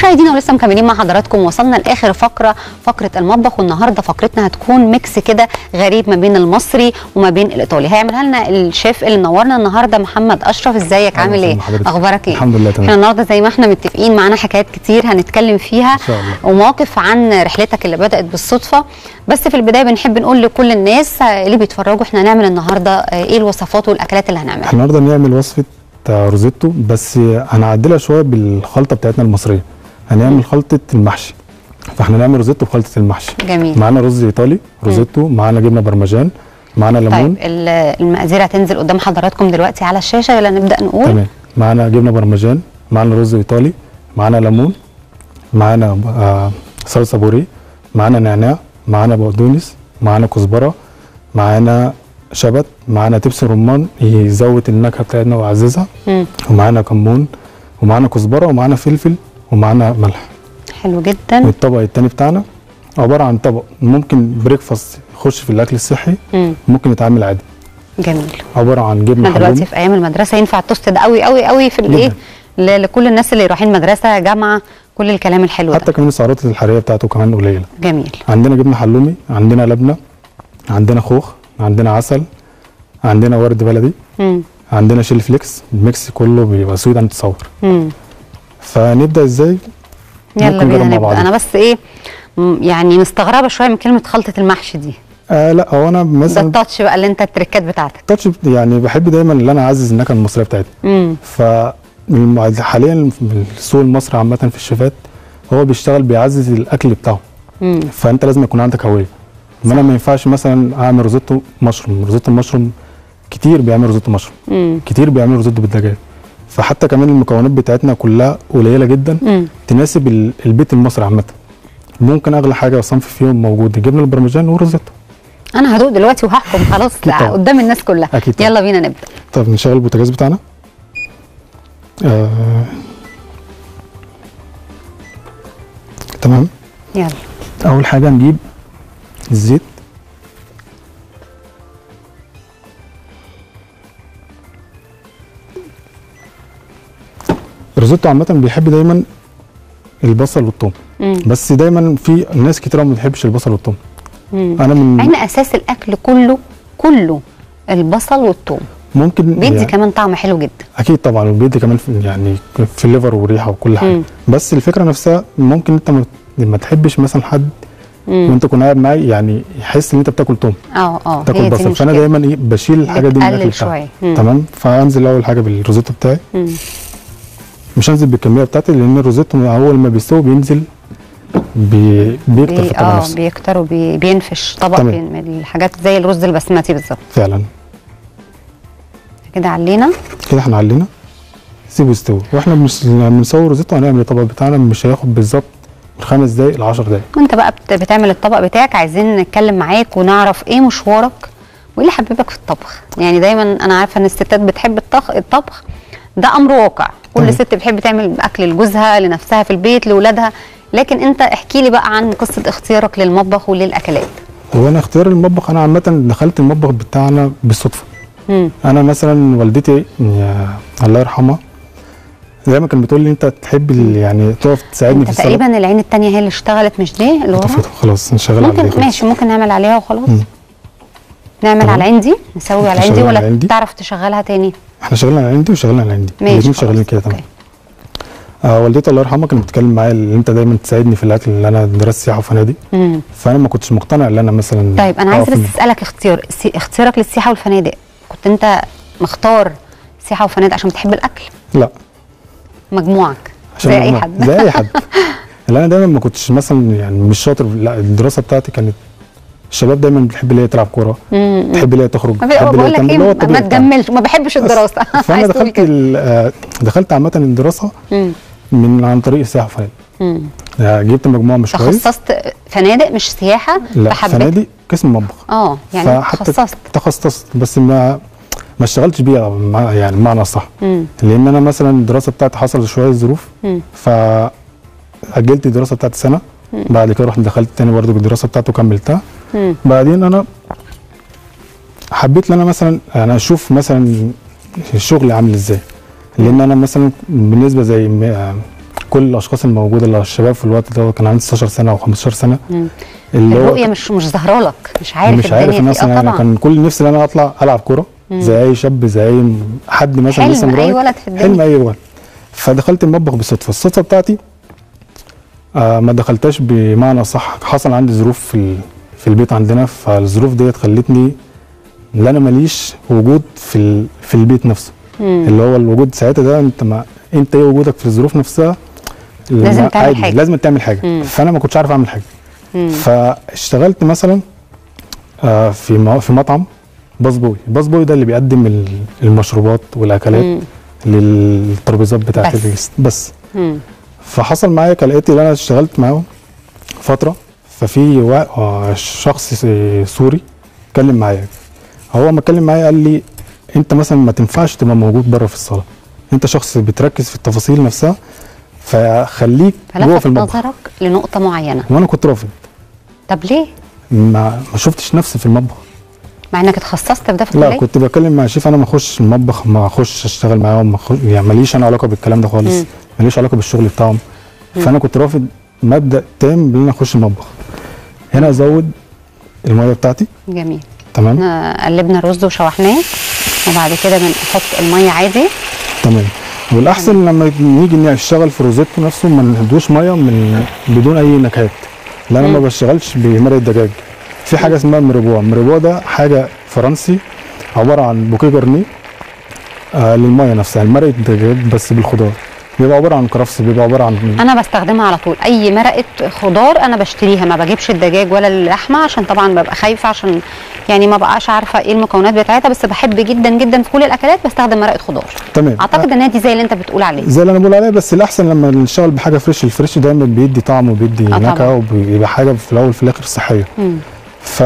مشاهدينا ولسه مكملين مع حضراتكم وصلنا لاخر فقره فقره المطبخ والنهارده فقرتنا هتكون ميكس كده غريب ما بين المصري وما بين الايطالي هيعملها لنا الشيف اللي منورنا النهارده محمد اشرف ازيك أهلا عامل ايه وسهلا حضرتك. اخبارك ايه الحمد لله تمام. احنا النهارده زي ما احنا متفقين معانا حكايات كتير هنتكلم فيها إن شاء الله. ومواقف عن رحلتك اللي بدات بالصدفه بس في البدايه بنحب نقول لكل الناس اللي بيتفرجوا احنا هنعمل النهارده ايه الوصفات والاكلات اللي هنعملها احنا النهارده نعمل وصفه روزيتو بس هنعدلها شويه بالخلطه بتاعتنا المصريه هنعمل خلطه المحشي فاحنا نعمل روزيتو بخلطه المحشي جميل معانا رز ايطالي روزيتو معانا جبنه برمجان معانا ليمون طيب ال- المقادير هتنزل قدام حضراتكم دلوقتي على الشاشه يلا نبدا نقول تمام معانا جبنه برمجان معانا رز ايطالي معانا ليمون معانا آه صلصه بوري معانا نعناع معانا بقدونس معانا كزبره معانا شبت معانا تبس رمان يزود النكهه بتاعتنا ويعززها مم. ومعانا كمون ومعانا كزبره ومعانا فلفل ومعانا ملح حلو جدا والطبق التاني بتاعنا عباره عن طبق ممكن بريكفاست يخش في الاكل الصحي مم. ممكن يتعمل عادي جميل عباره عن جبنه احنا دلوقتي حلوم في ايام المدرسه ينفع التوست ده قوي قوي قوي في الايه جداً. ل- لكل الناس اللي رايحين مدرسه جامعه كل الكلام الحلو حتى ده كمان السعرات الحراريه بتاعته كمان قليله جميل عندنا جبنه حلومي عندنا لبنه عندنا خوخ عندنا عسل عندنا ورد بلدي مم. عندنا شيل فليكس الميكس كله بيبقى سويت عن تصور مم. فنبدا ازاي يلا ممكن بينا نجرب مع نبدا بعض. انا بس ايه مم، يعني مستغربه شويه من كلمه خلطه المحشي دي آه لا هو انا ده مثلا التاتش بقى اللي انت التريكات بتاعتك تاتش يعني بحب دايما ان انا اعزز النكهه المصريه بتاعتنا امم ف الم- حاليا في السوق المصري عامه في الشيفات هو بيشتغل بيعزز الاكل بتاعه امم فانت لازم يكون عندك هويه ما انا ما ينفعش مثلا اعمل روزيتو مشروم روزيتو مشروم كتير بيعمل روزيتو مشروم امم كتير بيعملوا روزيتو بالدجاج فحتى كمان المكونات بتاعتنا كلها قليله جدا امم تناسب ال- البيت المصري عامه ممكن اغلى حاجه صنف فيهم موجود الجبنه البرمجان والروزيتو انا هدوق دلوقتي وهحكم خلاص أكيد طبعا. قدام الناس كلها أكيد طبعا. يلا بينا نبدا طب نشغل البوتاجاز بتاعنا آه. تمام يلا اول حاجه نجيب الزيت الريزوتو عامه بيحب دايما البصل والثوم امم بس دايما في ناس كتير ما بتحبش البصل والثوم امم انا من مع ان اساس الاكل كله كله البصل والثوم ممكن بيدي يعني كمان طعم حلو جدا اكيد طبعا وبيدي كمان في يعني في الليفر وريحه وكل حاجه مم. بس الفكره نفسها ممكن انت ما- ما تحبش مثلا حد امم وانت تكون قاعد معاه يعني يحس ان انت بتاكل توم اه اه هي تاكل دي بصل فانا المشكلة. دايما ايه بشيل الحاجه دي من الاكل بتقلل بتاعي شويه مم. تمام فانزل اول حاجه بالروزيتو بتاعي مم. مش هنزل بالكميه بتاعتي لان الروزيتو اول ما بيستوي بينزل بي... بيكتر في بي الطبق اه نفسه بيكتر وبي بينفش طبق تمام. بين- من الحاجات زي الرز البسمتي بالظبط فعلا كده علينا كده احنا علينا سيبه يستوي واحنا مش لما بنسوي روزيتو هنعمل الطبق بتاعنا مش هياخد بالظبط من خمس دقايق ل 10 دقايق وانت بقى بت- بتعمل الطبق بتاعك عايزين نتكلم معاك ونعرف ايه مشوارك وايه اللي حببك في الطبخ يعني دايما انا عارفه ان الستات بتحب الطبخ الطبخ ده امر واقع كل تمام. ست بتحب تعمل اكل لجوزها لنفسها في البيت لاولادها لكن انت احكي لي بقى عن قصه اختيارك للمطبخ وللاكلات هو انا اختيار المطبخ انا عامه دخلت المطبخ بتاعنا بالصدفه امم انا مثلا والدتي يا الله يرحمها دايما كانت بتقول لي انت تحب ال- يعني تقف تساعدني في انت الصلاه تقريبا العين التانية هي اللي اشتغلت مش دي اللي ورا طفيته خلاص نشغل عليه ممكن خلاص. ماشي ممكن نعمل عليها وخلاص مم. نعمل تمام. على العين دي نسوي على العين دي نشغل على ولا العين دي. تعرف تشغلها تاني احنا شغالين على عندي وشغالين على عندي ماشي الاثنين خلاص. شغالين كده تمام أوكي. آه والدتي الله يرحمها كانت بتتكلم معايا ان انت دايما تساعدني في الاكل اللي انا درست سياحه وفنادق مم. فانا ما كنتش مقتنع ان انا مثلا طيب انا عايزه أقف بس اسالك اختيار سي- اختيارك للسياحه والفنادق كنت انت مختار سياحه وفنادق عشان بتحب الاكل لا مجموعك عشان زي اي مجموعة. حد زي اي حد اللي انا دايما ما كنتش مثلا يعني مش شاطر لا الدراسه بتاعتي كانت الشباب دايما بتحب اللي هي تلعب كوره مم. تحب اللي هي تخرج ما تحب بي- اللي بقول هي لك تعمل ايه اللي هو ما الطبيعي بتاعنا. تجملش ما بحبش الدراسه فانا عايز تقول دخلت كده. ال- آه، دخلت عامه الدراسه مم. من عن طريق السياحه وفنادق مم. يعني جبت مجموعه مش كويس تخصصت فنادق مش سياحه لا فحبيت فنادق قسم مطبخ اه يعني فحتى تخصصت تخصصت بس ما ما اشتغلتش بيها مع- يعني بمعنى صح مم. لان انا مثلا الدراسه بتاعتي حصل شويه ظروف مم. فاجلت الدراسه بتاعتي سنه بعد كده رحت دخلت تاني برضو بالدراسه بتاعته وكملتها مم. بعدين انا حبيت ان انا مثلا انا اشوف مثلا الشغل عامل ازاي لان انا مثلا بالنسبه زي م- كل الاشخاص الموجوده اللي الشباب في الوقت ده كان عندي 16 سنه او 15 سنه مم. اللي هو الرؤيه مش مش ظاهره لك مش عارف مش عارف الدنيا الناس في- اه انا طبعا كان كل نفسي ان انا اطلع العب كوره زي اي شاب زي اي حد مثلا حلم لسه أي مراهق ولد في الدنيا. حلم اي ولد فدخلت المطبخ بالصدفه الصدفه بتاعتي آه ما دخلتهاش بمعنى صح حصل عندي ظروف في ال- في البيت عندنا فالظروف ديت خلتني ان انا ماليش وجود في ال- في البيت نفسه مم. اللي هو الوجود ساعتها ده انت ما انت ايه وجودك في الظروف نفسها لازم ما- تعمل عادي، حاجة. لازم تعمل حاجه مم. فانا ما كنتش عارف اعمل حاجه مم. فاشتغلت مثلا آه، في م- في مطعم باص بوي باص بوي ده اللي بيقدم ال- المشروبات والاكلات مم. للترابيزات بتاعت بس. الجست بس مم. فحصل معايا كالاتي اللي انا اشتغلت معاهم فتره ففي وا- آه، شخص س- سوري اتكلم معايا هو ما اتكلم معايا قال لي انت مثلا ما تنفعش تبقى موجود بره في الصاله انت شخص بتركز في التفاصيل نفسها فخليك جوه في فلفت المطبخ نظرك لنقطه معينه وانا كنت رافض طب ليه ما, ما شفتش نفسي في المطبخ مع انك اتخصصت في ده في لا الكليه كنت بتكلم مع شيف انا ما اخش المطبخ ما اخش اشتغل معاهم ما أخش يعني ماليش انا علاقه بالكلام ده خالص مم. ماليش علاقه بالشغل بتاعهم فانا كنت رافض مبدا تام بان انا اخش المطبخ هنا ازود الميه بتاعتي جميل تمام احنا قلبنا الرز وشوحناه وبعد كده بنحط الميه عادي تمام والاحسن لما نيجي نشتغل في روزيتو نفسه ما ندوش ميه من بدون اي نكهات لان انا ما مم. بشتغلش بمرق الدجاج في حاجه اسمها مربوع مربوع ده حاجه فرنسي عباره عن بوكيه جرنيه آه للميه نفسها المرق الدجاج بس بالخضار بيبقى عباره عن كرفس بيبقى عباره عن انا بستخدمها على طول اي مرقه خضار انا بشتريها ما بجيبش الدجاج ولا اللحمه عشان طبعا ببقى خايفه عشان يعني ما بقاش عارفه ايه المكونات بتاعتها بس بحب جدا جدا في كل الاكلات بستخدم مرقه خضار تمام اعتقد ان دي زي اللي انت بتقول عليه زي اللي انا بقول عليه بس الاحسن لما نشتغل بحاجه فريش الفريش دايما بيدي طعم وبيدي طبعا. نكهه وبيبقى حاجه في الاول في الاخر صحيه مم. ف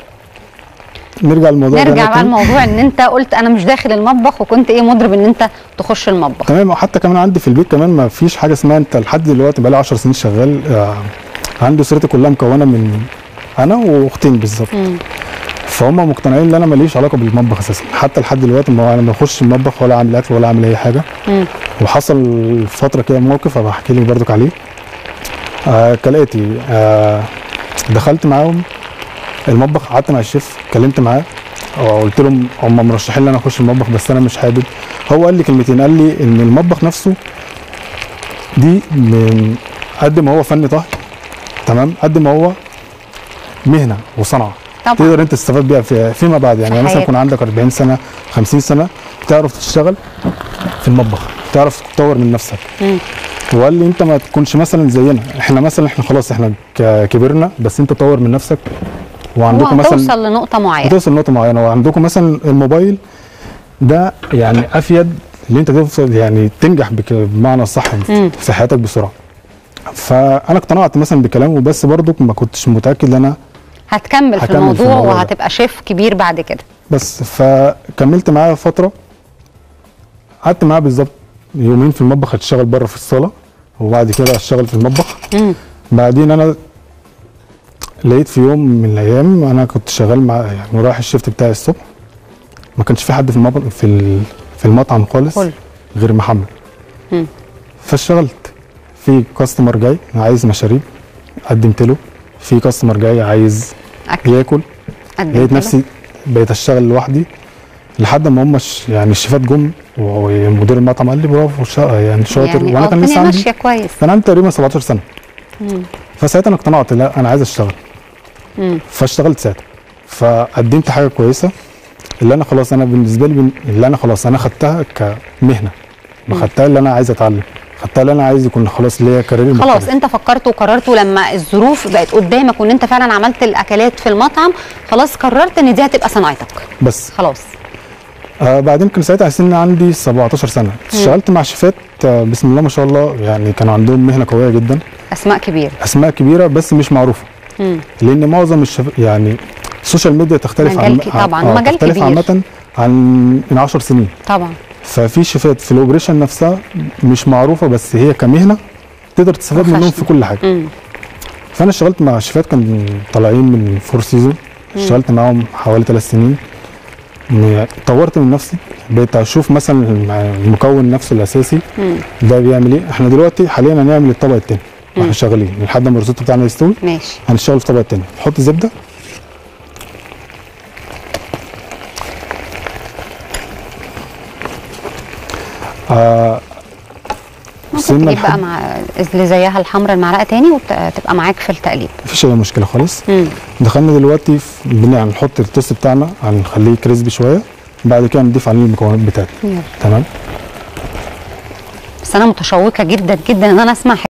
نرجع للموضوع ده نرجع بقى تاني. الموضوع ان انت قلت انا مش داخل المطبخ وكنت ايه مضرب ان انت تخش المطبخ تمام وحتى كمان عندي في البيت كمان ما فيش حاجه اسمها انت لحد دلوقتي بقالي 10 سنين شغال آه عندي اسرتي كلها مكونه من انا واختين بالظبط مم. فهم مقتنعين ان انا ماليش علاقه بالمطبخ اساسا حتى لحد دلوقتي ما انا ما بخش المطبخ ولا اعمل اكل ولا اعمل اي حاجه مم. وحصل فتره كده موقف هبقى احكي لك برضك عليه آه كالاتي آه دخلت معاهم المطبخ قعدت مع الشيف اتكلمت معاه وقلت لهم هم مرشحين لي انا اخش المطبخ بس انا مش حابب هو قال لي كلمتين قال لي ان المطبخ نفسه دي من قد ما هو فن طهي تمام قد ما هو مهنه وصنعه طبعا تقدر انت تستفاد بيها في فيما بعد يعني في مثلا حياتك. يكون عندك 40 سنه 50 سنه تعرف تشتغل في المطبخ تعرف تطور من نفسك مم. وقال لي انت ما تكونش مثلا زينا احنا مثلا احنا خلاص احنا ك- كبرنا بس انت طور من نفسك وعندكم مثلا وهتوصل لنقطه معينه هتوصل لنقطه معينه وعندكم مثلا الموبايل ده يعني افيد اللي انت توصل يعني تنجح بك- بمعنى صح مم. في حياتك بسرعه فانا اقتنعت مثلا بكلامه بس برضو ما كنتش متاكد ان انا هتكمل في هكمل في الموضوع الموضوع ده. وهتبقى شيف كبير بعد كده بس فكملت معاه فتره قعدت معاه بالظبط يومين في المطبخ اشتغل بره في الصاله وبعد كده اشتغل في المطبخ مم. بعدين انا لقيت في يوم من الايام انا كنت شغال مع يعني رايح الشيفت بتاعي الصبح ما كانش في حد في المطعم في ال- في المطعم خالص كله. غير محمد مم. فاشتغلت في كاستمر جاي عايز مشاريب قدمت له في كاستمر جاي عايز اكل ياكل قدمت لقيت له. نفسي بقيت اشتغل لوحدي لحد ما هم ش- يعني الشيفات جم ومدير المطعم قال لي برافو شا- يعني شاطر يعني وانا اه كان لسه الدنيا عندي ماشيه كويس كان عندي تقريبا 17 سنه مم. فساعتها انا اقتنعت لا انا عايز اشتغل مم. فاشتغلت ساعتها فقدمت حاجه كويسه اللي انا خلاص انا بالنسبه لي بن- اللي انا خلاص انا خدتها كمهنه ما خدتها اللي انا عايز اتعلم خدتها اللي انا عايز يكون خلاص ليا كارير خلاص مختلف. انت فكرت وقررت ولما الظروف بقت قدامك وان انت فعلا عملت الاكلات في المطعم خلاص قررت ان دي هتبقى صناعتك بس خلاص آه بعدين كان ساعتها سن عندي 17 سنه اشتغلت مع شيفات آه بسم الله ما شاء الله يعني كانوا عندهم مهنه قويه جدا اسماء كبيره اسماء كبيره بس مش معروفه مم. لان معظم الشف... يعني السوشيال ميديا تختلف مجال عن كي- طبعاً، آه مجال تختلف كبير. عامه عن من 10 سنين طبعا ففي شيفات في الاوبريشن نفسها مش معروفه بس هي كمهنه تقدر تستفاد منهم في كل حاجه مم. فانا اشتغلت مع شيفات كانوا طالعين من فور سيزون اشتغلت معاهم حوالي ثلاث سنين م- طورت من نفسي بقيت اشوف مثلا المكون نفسه الاساسي مم. ده بيعمل ايه احنا دلوقتي حاليا هنعمل الطبق التاني واحنا شغالين لحد ما الريزوتو بتاعنا يستوي ماشي هنشتغل في الطبق التاني نحط زبده آه ممكن سنة تجيب بقى الحب. مع اللي زيها الحمراء المعلقه تاني وتبقى معاك في التقليب مفيش اي مشكله خالص مم. دخلنا دلوقتي في بن- هنحط التوست بتاعنا هنخليه كريسبي شويه بعد كده نضيف عليه المكونات بتاعتنا يلا. تمام بس انا متشوقه جدا جدا ان انا اسمع